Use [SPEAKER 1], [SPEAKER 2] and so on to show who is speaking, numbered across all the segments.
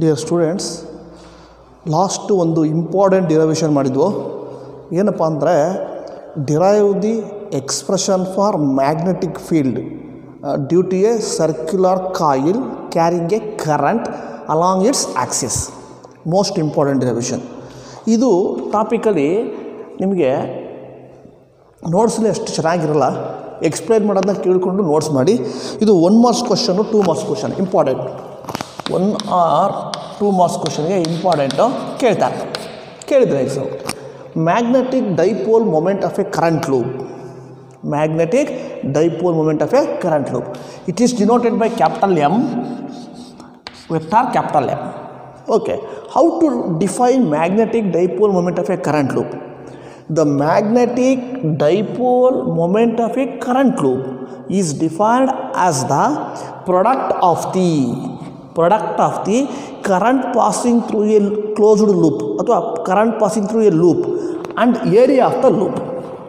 [SPEAKER 1] Dear students last ಒಂದು important derivation ಮಾಡಿದ್ವು ಏನಪ್ಪ ಅಂದರೆ derive the expression for magnetic field due to a circular coil carrying a current along its axis most important derivation ಇದು ಟಾಪಿಕಲಿ ನಿಮಗೆ ನೋಟ್ಸಲ್ಲಿ ಅಷ್ಟು ಚೆನ್ನಾಗಿರಲ್ಲ ಎಕ್ಸ್ಪ್ಲೈನ್ ಮಾಡೋದನ್ನ ಕೇಳಿಕೊಂಡು ನೋಟ್ಸ್ ಮಾಡಿ ಇದು one marks question two marks question important one or two marks ಕ್ವಶನ್ಗೆ ಇಂಪಾರ್ಟೆಂಟು ಕೇಳ್ತಾರೆ ಕೇಳಿದ್ರೆ exam magnetic dipole moment of a current loop magnetic dipole moment of a current loop it is denoted by capital M vector capital M. Okay, how to define magnetic dipole moment of a current loop? The magnetic dipole moment of a current loop is defined as the product of the product of the current passing through a closed loop ಅಥವಾ current passing through a loop and area of the loop.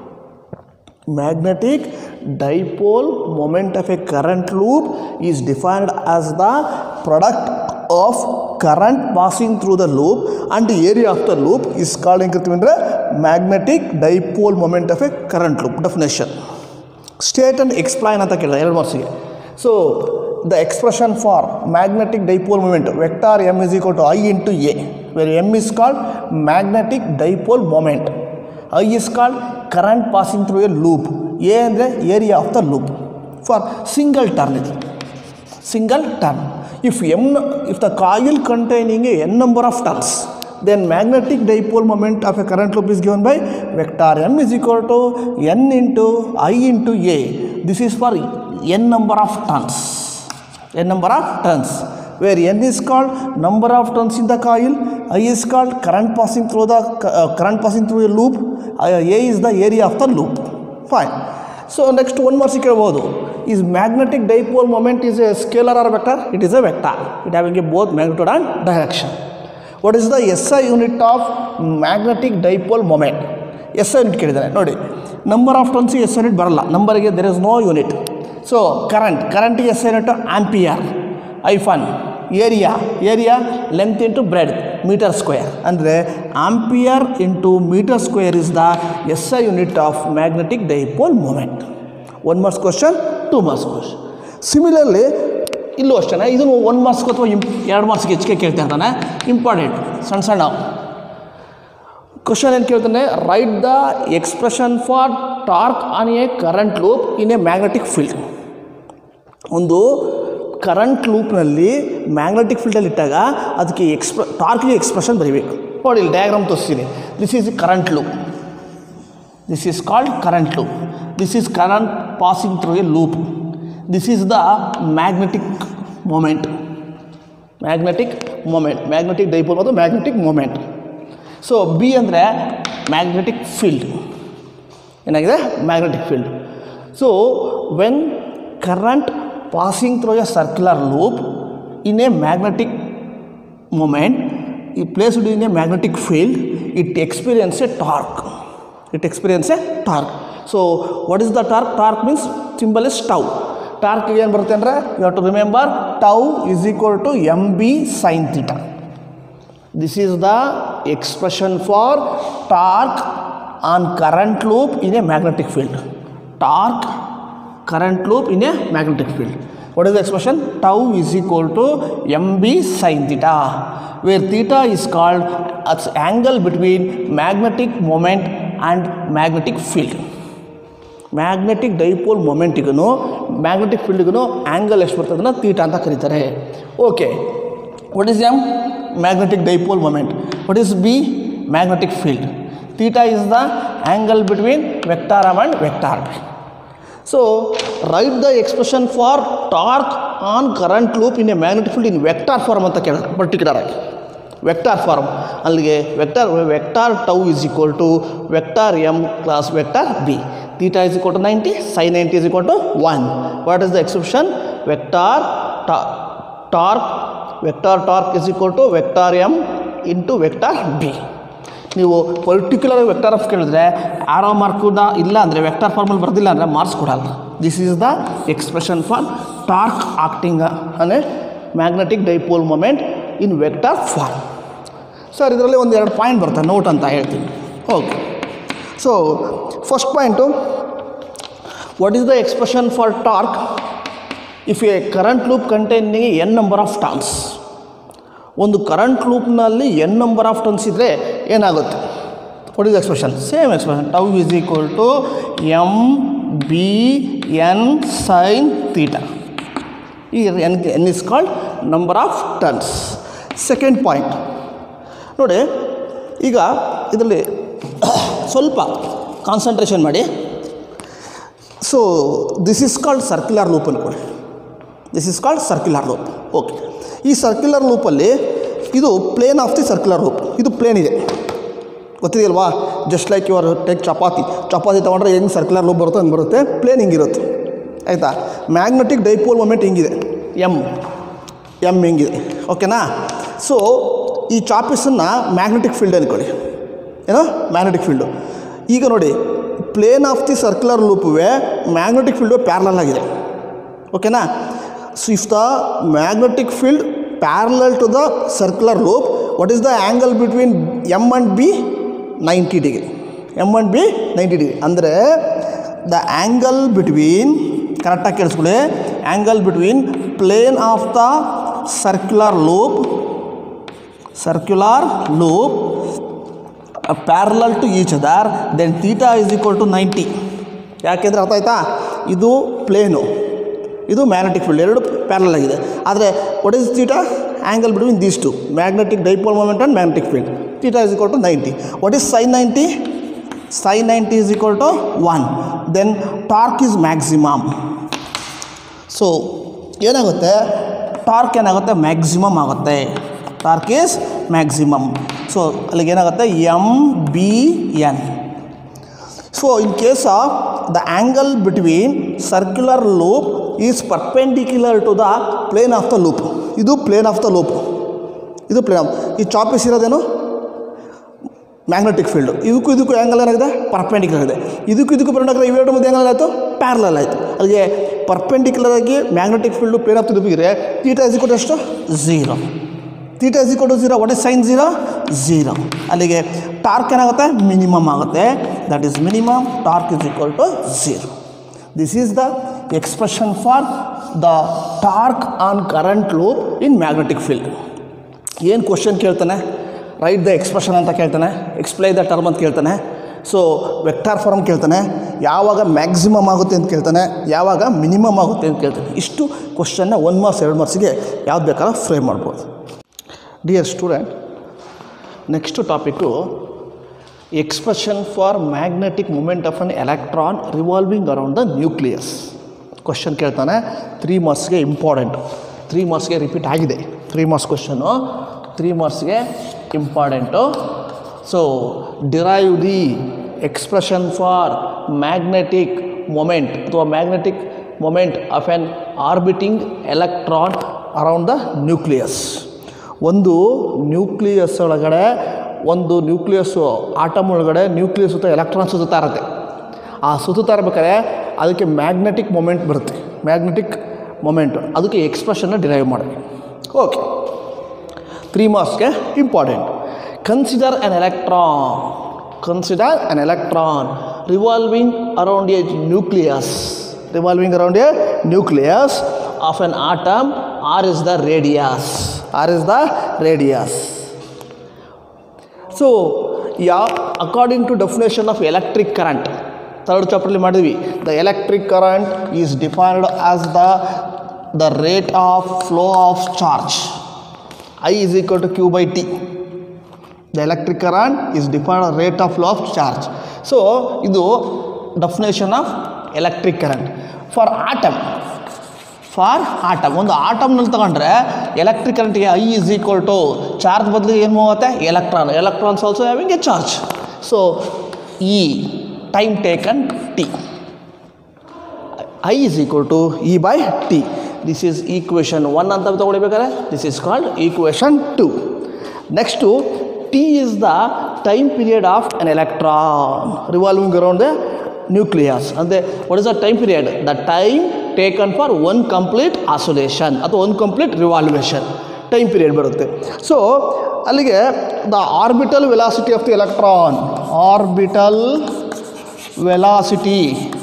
[SPEAKER 1] magnetic dipole moment of a current loop is defined as the product of current passing through the loop and the area of the loop is called ಏನ್ಕರಿತೀವಿ ಅಂದರೆ magnetic dipole moment of a current loop definition state and explain ಅಂತ ಕೇಳಿದೆ ಎರಡು ಮಾರ್ಕ್ಸಿಗೆ so the expression for magnetic dipole moment vector M is equal to I into A where M is called magnetic dipole moment I is called current passing through a loop A ಅಂದರೆ area of the loop for single turn ಇದು single turn. If m, if the coil containing a n number of turns, then magnetic dipole moment of a current loop is given by vector m is equal to n into i into a. This is for n number of turns. n number of turns. Where n is called number of turns in the coil, i is called current passing through the uh, current passing through a loop, uh, a is the area of the loop. Fine. So next one marks ಕೇಳ್ಬೋದು is magnetic dipole moment is a scalar or vector it is a vector it having a both magnitude and direction what is the S I unit of magnetic dipole moment S I unit ಕೇಳಿದ್ದಾನೆ ನೋಡಿ number of ಟರ್ನ್ಸಿಗೆ S unit ಬರಲ್ಲ ನಂಬರಿಗೆ there is no unit so current ಕರೆಂಟಿಗೆ S unit ampere ಐಫನ್ area area length into breadth metre square ಅಂದರೆ ampere into metre square is the S I unit of magnetic dipole moment one marks question two marks question similarly ಇಲ್ಲೂ ಅಷ್ಟೇ ಇದನ್ನು one ಮಾರ್ಕ್ಸ್ಗೆ ಅಥವಾ ಇಂಪ್ ಎರಡು ಮಾರ್ಕ್ಸ್ಗೆ ಹೆಚ್ಚಿಗೆ ಕೇಳ್ತಾ ಇರ್ತಾನೆ ಇಂಪಾರ್ಟೆಂಟ್ ಸಣ್ಣ ಸಣ್ಣ ಕ್ವಶನ್ ಏನು ಕೇಳ್ತಾನೆ write the expression for torque on a current loop in a magnetic field ಒಂದು ಕರೆಂಟ್ ಲೂಪ್ನಲ್ಲಿ ಮ್ಯಾಗ್ನೆಟಿಕ್ ಫೀಲ್ಡಲ್ಲಿ ಇಟ್ಟಾಗ ಅದಕ್ಕೆ ಎಕ್ಸ್ಪ್ರ ಟಾರ್ಕ್ಗೆ ಎಕ್ಸ್ಪ್ರೆಷನ್ ಬರೀಬೇಕು ನೋಡಿ ಇಲ್ಲಿ ಡಯಾಗ್ರಾಮ್ ತೋರಿಸ್ತೀನಿ this is current loop this is called current loop this is current passing through a loop this is the magnetic moment magnetic moment magnetic dipole ಮತ್ತು ಮ್ಯಾಗ್ನೆಟಿಕ್ ಮೊಮೆಂಟ್ ಸೊ ಬಿ ಅಂದರೆ magnetic field ಏನಾಗಿದೆ magnetic field so when current passing through a circular loop in a magnetic moment it placed in a magnetic field it experiences a torque it experiences a torque so what is the torque torque means symbol is tau torque ಏನು ಬರುತ್ತೆ ಅಂದರೆ you have to remember tau is equal to M B sine theta this is the expression for torque on current loop in a magnetic field torque current loop in a magnetic field. What is the expression? Tau is equal to mb sin theta, where theta is called as angle between magnetic moment and magnetic field. Magnetic dipole ಮೊಮೆಂಟಿಗೂ magnetic ಫೀಲ್ಡ್ಗೂ angle ಎಷ್ಟು ಬರ್ತದೆ ಅದನ್ನು theta ಅಂತ ಕರೀತಾರೆ okay what is M magnetic dipole moment what is B magnetic field theta is the angle between vector M and vector B so write the expression for torque on current loop in a magnetic field in vector form ಅಂತ ಕೇಳ particular ಆಗಿ vector form ಅಲ್ಲಿಗೆ vector vector tau is equal to vector M class vector B theta is equal to ninety sine ninety is equal to one what is the expression vector torque vector torque is equal to vector M into vector B ನೀವು particular vector of ಕೇಳಿದ್ರೆ arrow ಮಾರ್ಕುದ ಇಲ್ಲ ಅಂದರೆ vector ಫಾರ್ಮಲ್ಲಿ ಬರ್ದಿಲ್ಲ ಅಂದರೆ marks ಕೊಡಲ್ಲ this is the expression for torque acting ಅಂದರೆ magnetic dipole moment in vector form sir ಇದರಲ್ಲಿ ಒಂದು ಎರಡು ಪಾಯಿಂಟ್ ಬರ್ತವೆ ನೋಟ್ ಅಂತ ಹೇಳ್ತೀನಿ okay so first point what is the expression for torque if a current loop containing N number of turns ಒಂದು current ಲೂಪ್ನಲ್ಲಿ N number of turns ಇದ್ದರೆ ಏನಾಗುತ್ತೆ what is expression same expression tau is equal to M B N sine theta ಈ N N is called number of turns second point ನೋಡಿ ಈಗ ಇದರಲ್ಲಿ ಸ್ವಲ್ಪ concentration ಮಾಡಿ so this is called circular loop ಅನ್ಕೊಳ್ಳಿ this is called circular loop okay ಈ circular ಲೂಪಲ್ಲಿ ಇದು plane of the circular loop ಇದು ಪ್ಲೇನ್ ಇದೆ ಗೊತ್ತಿದೆಯಲ್ವಾ just like your take chapati chapati ತೊಗೊಂಡ್ರೆ ಹೆಂಗೆ ಸರ್ಕ್ಯುಲರ್ ಲೂಪ್ ಬರುತ್ತೋ ಹಂಗೆ ಬರುತ್ತೆ ಪ್ಲೇನ್ ಹಿಂಗಿರುತ್ತೆ ಆಯಿತಾ ಮ್ಯಾಗ್ನೆಟಿಕ್ ಡೈಪೋಲ್ ಮೊಮೆಂಟ್ ಹಿಂಗಿದೆ ಎಮ್ ಎಮ್ ಹಿಂಗಿದೆ ಓಕೆನಾ ಸೊ ಈ ಚಾಪೀಸನ್ನು ಮ್ಯಾಗ್ನೆಟಿಕ್ ಫೀಲ್ಡ್ ಅನ್ಕೊಳ್ಳಿ ಏನೋ ಮ್ಯಾಗ್ನೆಟಿಕ್ ಫೀಲ್ಡು ಈಗ ನೋಡಿ ಪ್ಲೇನ್ ಆಫ್ ದಿ ಸರ್ಕ್ಯುಲರ್ ಲೂಪುವೆ ಮ್ಯಾಗ್ನೆಟಿಕ್ ಫೀಲ್ಡು ಪ್ಯಾರಲಲ್ ಆಗಿದೆ ಓಕೆನಾ so if the magnetic field parallel to the circular loop what is the angle between M and B ninety degree M and B ninety degree ಅಂದರೆ the angle between ಕರೆಕ್ಟಾಗಿ ಕೇಳಿಸ್ಕೊಳ್ಳಿ angle between plane of the circular loop circular loop parallel to each other then theta is equal to ninety ಯಾಕೆಂದರೆ ಅರ್ಥ ಆಯ್ತಾ ಇದು plain ಇದು magnetic field ಎರಡು parallel ಆಗಿದೆ ಆದರೆ what is theta angle between these two magnetic dipole moment and magnetic field theta is equal to ninety what is sine ninety sine ninety is equal to one then torque is maximum so ಏನಾಗುತ್ತೆ torque ಏನಾಗುತ್ತೆ maximum ಆಗುತ್ತೆ torque is maximum so ಅಲ್ಲಿಗೆ ಏನಾಗುತ್ತೆ M B N so in case of the angle between circular loop is perpendicular to the plane of the loop ಇದು plane of the loop ಇದು plane of ಈ chalk piece ಇರೋದೇನು magnetic field ಇದಕ್ಕೂ ಇದಕ್ಕೂ angle ಏನಾಗಿದೆ perpendicular ಇದೆ ಇದಕ್ಕೂ ಇದಕ್ಕೂ perpendicular ಇವೆರಡು ಮಧ್ಯೆ ಆ್ಯಂಗಲ್ ಆಯಿತು ಪ್ಯಾರಲಲ್ ಆಯಿತು ಅಲ್ಲಿಗೆ ಪರ್ಪೆಂಡಿಕ್ಯುಲರ್ ಆಗಿ magnetic field plane of the ಲೂಪಿಗೆ ತೀಟಾ ಇಸ್ ಇಕ್ವಲ್ ಎಷ್ಟು zero theta is equal to zero what is sine zero zero ಅಲ್ಲಿಗೆ ಟಾರ್ಕ್ ಏನಾಗುತ್ತೆ ಮಿನಿಮಮ್ ಆಗುತ್ತೆ that is minimum torque is equal to zero this is the expression for the torque on current loop in magnetic field ಏನು question ಕೇಳ್ತಾನೆ write the expression ಅಂತ ಕೇಳ್ತಾನೆ ಎಕ್ಸ್ಪ್ಲೈ the term ಅಂತ ಕೇಳ್ತಾನೆ so vector form ಕೇಳ್ತಾನೆ ಯಾವಾಗ maximum ಆಗುತ್ತೆ ಅಂತ ಕೇಳ್ತಾನೆ ಯಾವಾಗ ಮಿನಿಮಮ್ ಆಗುತ್ತೆ ಅಂತ ಕೇಳ್ತಾನೆ ಇಷ್ಟು ಕ್ವಶನ್ನ ಒಂದು ಮಾರ್ಕ್ಸ್ ಎರಡು ಮಾರ್ಕ್ಸಿಗೆ ಯಾವ್ದು ಬೇಕಾದ್ರೂ ಫ್ರೇಮ್ ಮಾಡ್ಬೋದು dear student next topic expression for magnetic moment of an electron revolving around the nucleus question ಕೇಳ್ತಾನೆ ತ್ರೀ ಮಾರ್ಕ್ಸ್ಗೆ ಇಂಪಾರ್ಟೆಂಟ್ ತ್ರೀ ಮಾರ್ಕ್ಸ್ಗೆ ರಿಪೀಟ್ ಆಗಿದೆ ತ್ರೀ ಮಾರ್ಕ್ಸ್ ಕ್ವಶನ್ನು ತ್ರೀ ಮಾರ್ಕ್ಸ್ಗೆ important so derive the expression for magnetic moment ಅಥವಾ magnetic moment of an orbiting electron around the nucleus ಒಂದು nucleus ಒಳಗಡೆ ಒಂದು nucleus atom ಒಳಗಡೆ ನ್ಯೂಕ್ಲಿಯಸ್ ಸುತ್ತ ಎಲೆಕ್ಟ್ರಾನ್ ಸುತ್ತಾ ಇರುತ್ತೆ ಆ ಸುತ್ತುತ್ತಾ ಇರ್ಬೇಕಾದ್ರೆ ಅದಕ್ಕೆ ಮ್ಯಾಗ್ನೆಟಿಕ್ ಮೊಮೆಂಟ್ ಬರುತ್ತೆ ಮ್ಯಾಗ್ನೆಟಿಕ್ ಮೊಮೆಂಟ್ ಅದಕ್ಕೆ ಎಕ್ಸ್ಪ್ರೆಷನ್ನ ಡಿರೈವ್ ಮಾಡಿ okay three ಮಾರ್ಕ್ಸ್ಗೆ important consider an electron consider an electron revolving around a nucleus revolving around a nucleus of an atom r is the radius r is the radius so yeah according to definition of electric current third ಚಾಪ್ಟರ್ಲಿ ಮಾಡಿದ್ವಿ the electric current is defined as the the rate of flow of charge I is equal to Q by T the electric current is defined rate of flow of charge so ಇದು definition of electric current for atom for atom ಒಂದು ಆಟಮ್ನಲ್ಲಿ ತಗೊಂಡ್ರೆ electric ಕರೆಂಟ್ಗೆ I is equal to charge ಬದಲಿಗೆ ಏನು ಹೋಗುತ್ತೆ electron electrons also having a charge so ಈ time taken T I is equal to e by T this is equation one ಅಂತ ತೊಗೊಳ್ಬೇಕಾದ್ರೆ this is called equation two next T is the time period of an electron revolving around the nucleus ಅಂದರೆ what is the time period the time taken for one complete oscillation ಅಥವಾ one complete revolution time period ಬರುತ್ತೆ so ಅಲ್ಲಿಗೆ the orbital velocity of the electron orbital velocity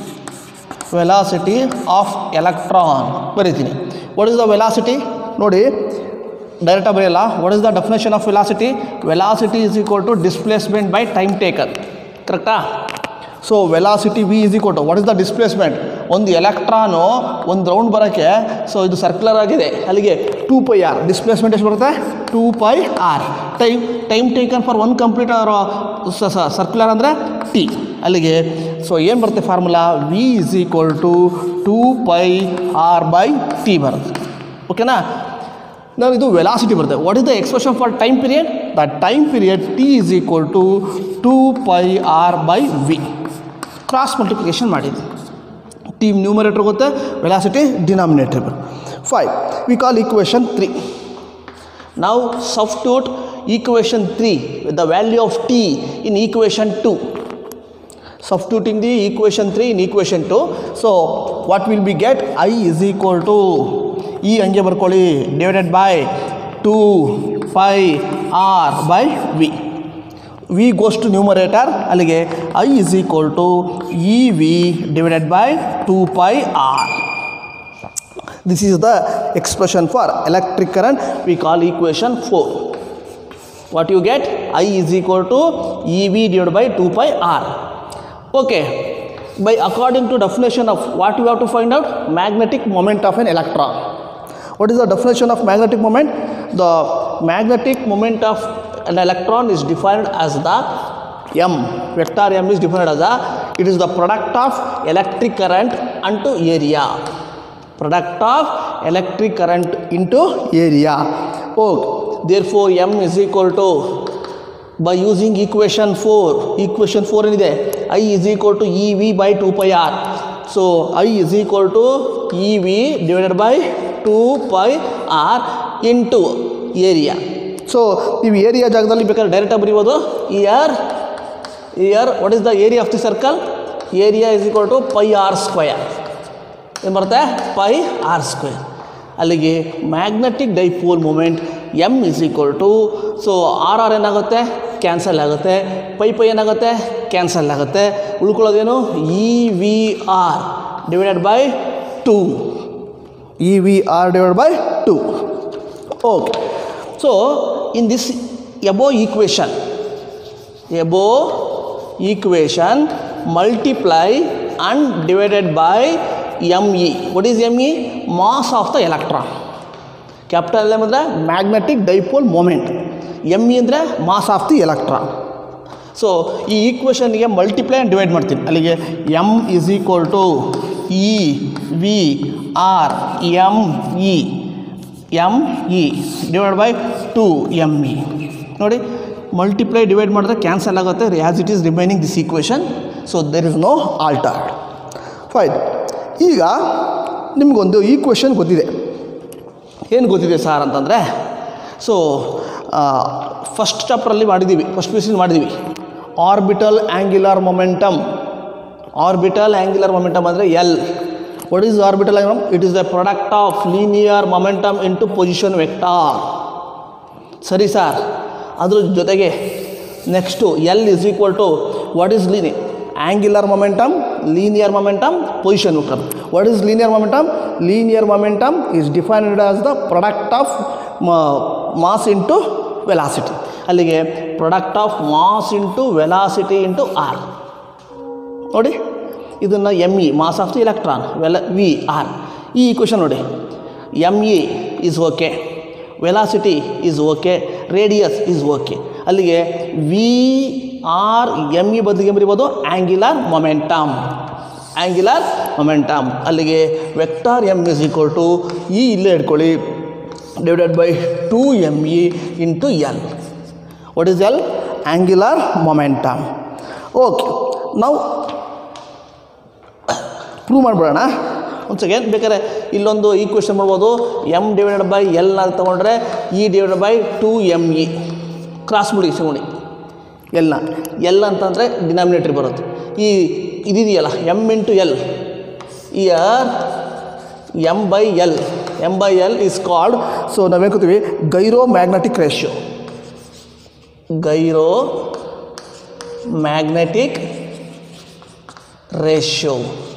[SPEAKER 1] velocity of electron ಬರೀತೀನಿ what is the velocity ನೋಡಿ ಡೈರೆಕ್ಟಾಗಿ ಬರೆಯಲ್ಲ what is the definition of velocity velocity is equal to displacement by time taken ಕರೆಕ್ಟಾ so velocity V is equal to what is the displacement ಒಂದು electron ಒಂದು round ಬರೋಕ್ಕೆ so ಇದು circular ಆಗಿದೆ ಅಲ್ಲಿಗೆ ಟೂ ಪೈ ಆರ್ ಡಿಸ್ಪ್ಲೇಸ್ಮೆಂಟ್ ಎಷ್ಟು ಬರುತ್ತೆ two pi R time time taken for one complete circular ಅಂದರೆ ಟಿ ಅಲ್ಲಿಗೆ ಸೊ ಏನು ಬರುತ್ತೆ formula V is equal to two pi R by T ಬರುತ್ತೆ ಓಕೆನಾ ನಾವು ಇದು ವೆಲಾಸಿಟಿ ಬರುತ್ತೆ what is the expression for time period the time period T is equal to two pi R by V cross multiplication ಮಾಡಿದ್ವಿ T numerator ಗೊತ್ತೆ velocity denominator five V call equation three ನಾವು substitute equation three with the value of T in equation two substituting the equation 3 in equation 2 so what will be get i is equal to e ಹಂಗೆ ಬರ್ಕೊಳ್ಳಿ divided by two pi R by V V goes to numerator ಅಲ್ಲಿಗೆ I is equal to E V divided by two pi R this is the expression for electric current V call equation four what you get i is equal to ev divided by 2 pi r okay by according to definition of what you have to find out magnetic moment of an electron what is the definition of magnetic moment the magnetic moment of an electron is defined as the m vector m is defined as a it is the product of electric current unto area product of electric current into area okay therefore m is equal to by using equation 4 equation 4 ಏನಿದೆ i is equal to ev by 2 pi r so i is equal to ev divided by 2 pi r into area so ನೀವು area ಜಾಗದಲ್ಲಿ ಬೇಕಾದ್ರೆ ಡೈರೆಕ್ಟಾಗಿ ಬರೀಬೋದು here here what is the area of the circle area is equal to pi R square ಏನು ಬರುತ್ತೆ pi R square ಅಲ್ಲಿಗೆ magnetic dipole moment M is equal to so R R ಏನಾಗುತ್ತೆ cancel ಆಗುತ್ತೆ pi pi ಏನಾಗುತ್ತೆ cancel ಆಗುತ್ತೆ ಉಳ್ಕೊಳ್ಳೋದೇನು E V R divided by two E V R divide by two okay so in this above equation above equation multiply and divided by me what is me mass of the electron capital M ಅಂದರೆ magnetic dipole moment M E ಅಂದರೆ mass of the electron so ಈ ಈಕ್ವೇಷನ್ಗೆ multiply and divide ಮಾಡ್ತೀನಿ ಅಲ್ಲಿಗೆ M is equal to E V R M E M E divide by two M E ನೋಡಿ multiply divide ಮಾಡಿದ್ರೆ cancel ಆಗುತ್ತೆ as it is remaining this equation so there is no altered fine ಈಗ ನಿಮಗೊಂದು equation ಗೊತ್ತಿದೆ ಏನು ಗೊತ್ತಿದೆ sir ಅಂತಂದರೆ so first ಚಾಪ್ಟ್ರಲ್ಲಿ ಮಾಡಿದ್ದೀವಿ ಫಸ್ಟ್ ಪಿ ಮಾಡಿದ್ದೀವಿ orbital angular momentum orbital angular momentum ಅಂದರೆ L what is orbital angular it is the product of linear momentum into position vector ಸರಿ ಸರ್ ಅದ್ರ ಜೊತೆಗೆ next L is equal to what is linear angular momentum linear momentum position vector what is linear momentum linear momentum is defined as the product of mass into velocity ಅಲ್ಲಿಗೆ product of mass into velocity into R ನೋಡಿ ಇದನ್ನು M E mass of the electron ವೆಲ V R ಈ equation ನೋಡಿ M E is okay velocity is okay radius is okay ಅಲ್ಲಿಗೆ V R M E ಬದಲಿಗೆ ಬರಿಬೋದು angular momentum angular momentum ಅಲ್ಲಿಗೆ vector M is equal to E ಇಲ್ಲೇ ಇಟ್ಕೊಳ್ಳಿ divided by two M E into L what is L angular momentum okay ನಾವು prove ಮಾಡಿಬಿಡೋಣ ಒಂದು second ಬೇಕಾದ್ರೆ ಇಲ್ಲೊಂದು ಈಕ್ವೇಷನ್ ಮಾಡ್ಬೋದು ಎಮ್ ಡಿವೈಡೆಡ್ ಬೈ ಎಲ್ ಅಂತ ತೊಗೊಂಡ್ರೆ E divided by two M E cross ಬಿಡಿ ಸಿಗೋಣಿ ಎಲ್ನ ಎಲ್ ಅಂತಂದರೆ ಡಿನಾಮಿನೇಟ್ರಿ ಬರುತ್ತೆ ಈ ಇದಿದೆಯಲ್ಲ M into L here M by L M by L is called so ನಾವೇನು ಕೂತೀವಿ gyromagnetic ratio gyromagnetic ratio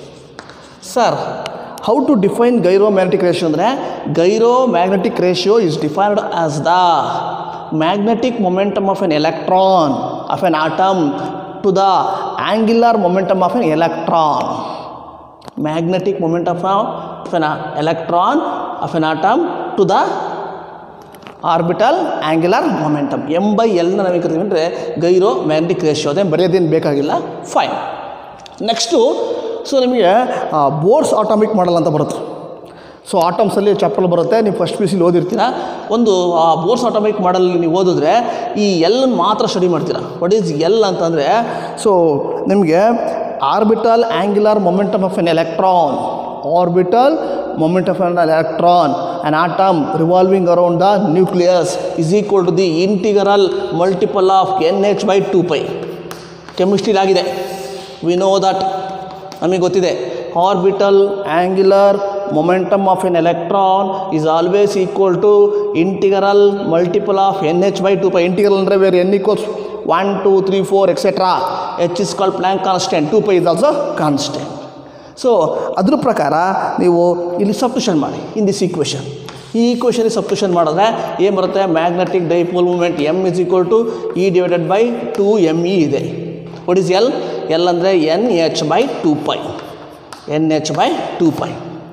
[SPEAKER 1] sir how to define gyromagnetic ratio ಅಂದರೆ gyromagnetic ratio is defined as the magnetic momentum of an electron of an atom to the angular momentum of an electron magnetic moment of, a, of an electron of an atom to the orbital angular momentum M by ಎಲ್ನ ನಾವೇ ಕರಿತೀವಿ ಅಂದರೆ gyromagnetic ratio ಅದೇನು ಬರೆಯೋದೇನು ಬೇಕಾಗಿಲ್ಲ fine next so ನಿಮಗೆ Bohr's atomic model ಅಂತ ಬರುತ್ತೆ ಸೊ ಆಟಮ್ಸಲ್ಲಿ ಚಾಪ್ಟರ್ ಬರುತ್ತೆ ನೀವು ಫಸ್ಟ್ ಪಿ ಸಿಲಿ ಓದಿರ್ತೀರ ಒಂದು ಆ ಬೋರ್ಸ್ ಆಟೋಮಿಕ್ ಮಾಡಲ್ ನೀವು ಓದಿದ್ರೆ ಈ ಎಲ್ ಮಾತ್ರ ಸ್ಟಡಿ ಮಾಡ್ತೀರಾ ವಾಟ್ ಈಸ್ ಎಲ್ ಅಂತಂದರೆ ಸೊ ನಿಮಗೆ orbital angular momentum of an electron orbital moment of an electron an atom revolving around the nucleus is equal to the integral multiple of nh by 2 pi ಕೆಮಿಸ್ಟ್ರಿಲಿ ಆಗಿದೆ we know that ನಮಗೆ ಗೊತ್ತಿದೆ orbital angular momentum of an electron is always equal to integral multiple of N H by two pi integral ಅಂದರೆ ಬೇರೆ N equals one two three four etcetera H is call Planck constant two pi is also constant so ಅದ್ರ ಪ್ರಕಾರ ನೀವು ಇಲ್ಲಿ substitution ಮಾಡಿ in this equation ಈ equation substitution ಮಾಡಿದ್ರೆ ಏನು ಬರುತ್ತೆ magnetic dipole moment M is equal to E divided by two M E ಇದೆ ವಾಟ್ ಈಸ್ ಎಲ್ ಎಲ್ ಅಂದರೆ N H by two pi N H by two pi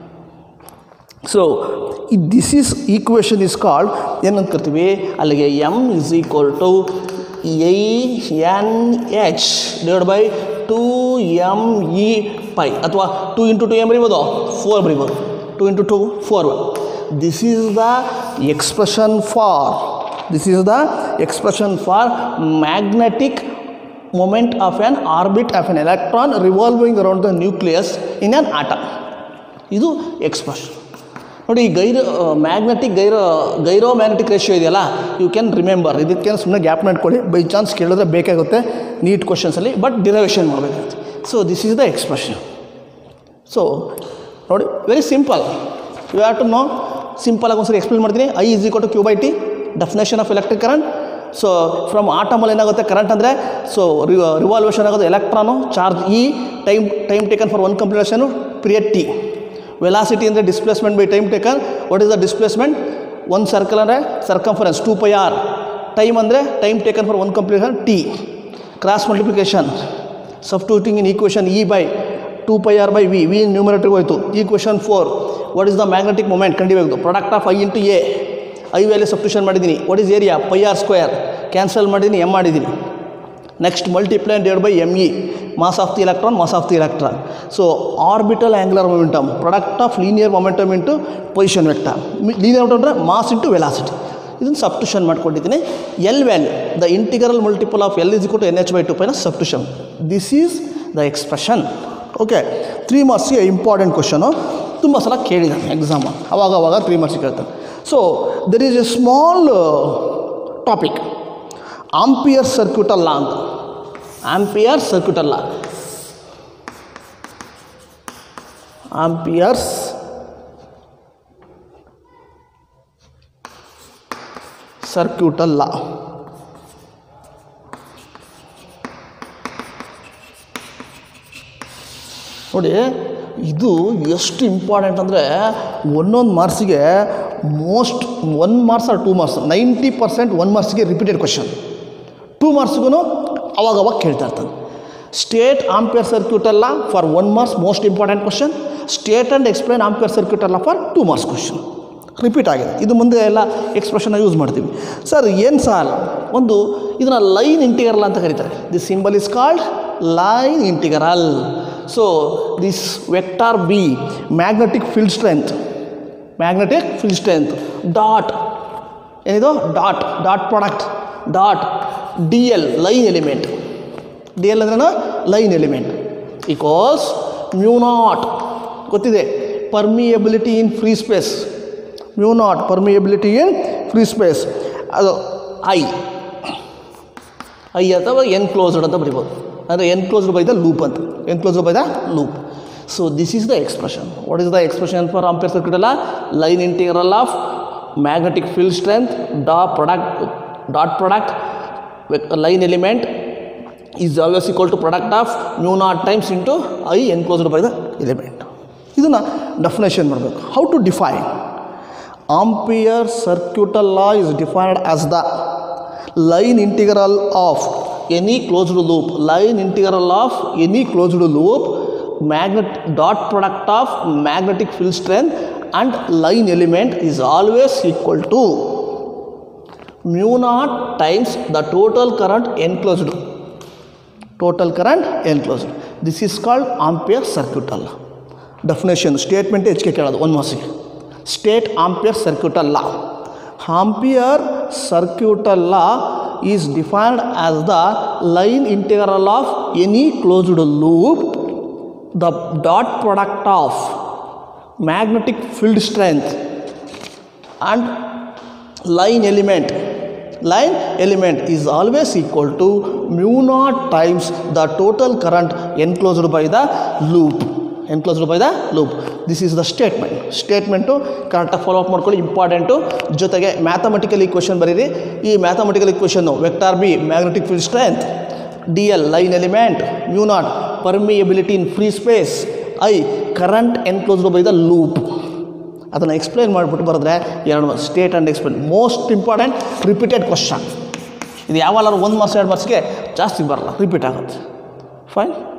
[SPEAKER 1] so ಈ this is equation is called ಏನಂತ ಕರಿತೀವಿ ಅಲ್ಲಿಗೆ M is equal to I N H divide by two M E pi ಅಥವಾ two into two M ಬರಿಬೋದು four ಬರಿಬೋದು two into two four this is the expression for this is the expression for magnetic moment of an orbit of an electron revolving around the nucleus in an atom ಇದು expression ನೋಡಿ ಈ gyromagnetic gyro gyromagnetic ratio ಇದೆಯಲ್ಲ you can remember ಇದಕ್ಕೆ ಸುಮ್ಮನೆ gap ಮಾಡ್ಕೊಳ್ಳಿ by chance ಕೇಳಿದ್ರೆ ಬೇಕಾಗುತ್ತೆ NEET ಕ್ವಶನ್ಸಲ್ಲಿ ಬಟ್ ಡಿರವೇಷನ್ ಮಾಡಬೇಕಾಗುತ್ತೆ so this is the expression so ನೋಡಿ very simple you have to know ಸಿಂಪಲಾಗಿ ಒಂದ್ಸರಿ ಎಕ್ಸ್ಪ್ಲೇನ್ ಮಾಡ್ತೀನಿ I is equal to Q by T definition of electric current so from ಆಟಮಲ್ಲಿ ಏನಾಗುತ್ತೆ ಕರೆಂಟ್ ಅಂದರೆ ಸೊ ರಿವಾಲ್ವೇಷನ್ ಆಗೋದು electron charge E time time taken for one completion period T velocity ಅಂದರೆ displacement by time taken what is the displacement ಒಂದು circle ಅಂದರೆ circumference two pi R time ಅಂದರೆ time taken for one completion T cross multiplication substituting in equation E by two pi R by V V ನ್ಯೂಮರೇಟರ್ಗೆ ಹೋಯ್ತು equation four what is the magnetic moment ಕಂಡಿಬೇಕು product of I into A I value substitution ಮಾಡಿದ್ದೀನಿ what is area pi R square cancel ಮಾಡಿದ್ದೀನಿ M ಮಾಡಿದ್ದೀನಿ next multiply divide by M E mass of the electron mass of the electron so orbital angular momentum product of linear momentum into position vector linear momentum ಅಂದರೆ mass into velocity ಇದನ್ನು substitution ಮಾಡ್ಕೊಂಡಿದ್ದೀನಿ L value the integral multiple of L is equal to N H by two ಪೈನ substitution this is the expression okay three ಮಾರ್ಕ್ಸ್ಗೆ important question ತುಂಬ ಸಲ ಕೇಳಿದ್ದಾನೆ exam ಅವಾಗ ಅವಾಗ three marks ಕೇಳ್ತಾನೆ so there is a small topic ampere circuital law ಅಂತ ampere circuital law ampere's circuital law ನೋಡಿ ಇದು ಎಷ್ಟು ಇಂಪಾರ್ಟೆಂಟ್ ಅಂದರೆ ಒಂದೊಂದು ಮಾರ್ಕ್ಸಿಗೆ most one marks or two marks ninety percent one ಮಾರ್ಕ್ಸ್ಗೆ ರಿಪೀಟೆಡ್ ಕ್ವಶನ್ ಟೂ ಮಾರ್ಕ್ಸ್ಗೂ ಅವಾಗವಾಗ ಕೇಳ್ತಾ ಇರ್ತಾನೆ state ampere circuital for one marks most important question state and explain ampere circuital for two marks question repeat ಆಗಿದೆ ಇದು ಮುಂದೆ ಎಲ್ಲ ಎಕ್ಸ್ಪ್ರೆಷನ್ನ use ಮಾಡ್ತೀವಿ ಸರ್ ಏನು ಸಾಲ್ ಒಂದು ಇದನ್ನು ಲೈನ್ ಇಂಟಿಗರಲ್ ಅಂತ ಕರೀತಾರೆ this symbol is called line integral so this vector B magnetic field strength magnetic field strength dot ಏನಿದು dot dot product dot D L line element D L ಅಂದ್ರೇನು line element equals mu naught ಗೊತ್ತಿದೆ permeability in free space mu naught permeability in free space ಅದು I I ಅಥವಾ enclosed ಅಂತ ಬರಿಬೋದು ಅಂದರೆ enclosed by the loop ಅಂತ enclosed by the loop so this is the expression what is the expression for ampere circuital line integral of magnetic field strength dot product dot product line element is always equal to product of mu naught times into I enclosed by the element ಇದನ್ನು definition ಮಾಡಬೇಕು how to define ampere circuital law is defined as the line integral of any closed loop line integral of any closed loop magnet dot product of magnetic field strength and line element is always equal to mu naught times the total current enclosed total current enclosed this is called ampere circuital law definition statement ಹೆಚ್ಚಿಗೆ ಕೇಳೋದು ಒಂದು ಮಾಸಿಗೆ state ampere circuital law ampere circuital law is defined as the line integral of any closed loop the dot product of magnetic field strength and line element line element is always equal to mu naught times the total current enclosed by the loop enclosed by the loop this is the statement statement ಕರೆಕ್ಟಾಗಿ follow up ಮಾಡ್ಕೊಳ್ಳಿ important ಜೊತೆಗೆ mathematical equation ಬರೀರಿ ಈ mathematical ಈಕ್ವೇಷನ್ನು vector B magnetic field strength D L line element mu naught permeability in free space I current enclosed by the loop ಅದನ್ನು explain ಮಾಡಿಬಿಟ್ಟು ಬರೆದ್ರೆ ಎರಡು state and explain most important repeated question ಇದು ಯಾವಾಗಾರು ಒಂದು ಮಾರ್ಕ್ಸ್ ಎರಡು ಮಾರ್ಕ್ಸ್ಗೆ ಜಾಸ್ತಿ ಬರಲ್ಲ ರಿಪೀಟ್ ಆಗುತ್ತೆ ಫೈನ್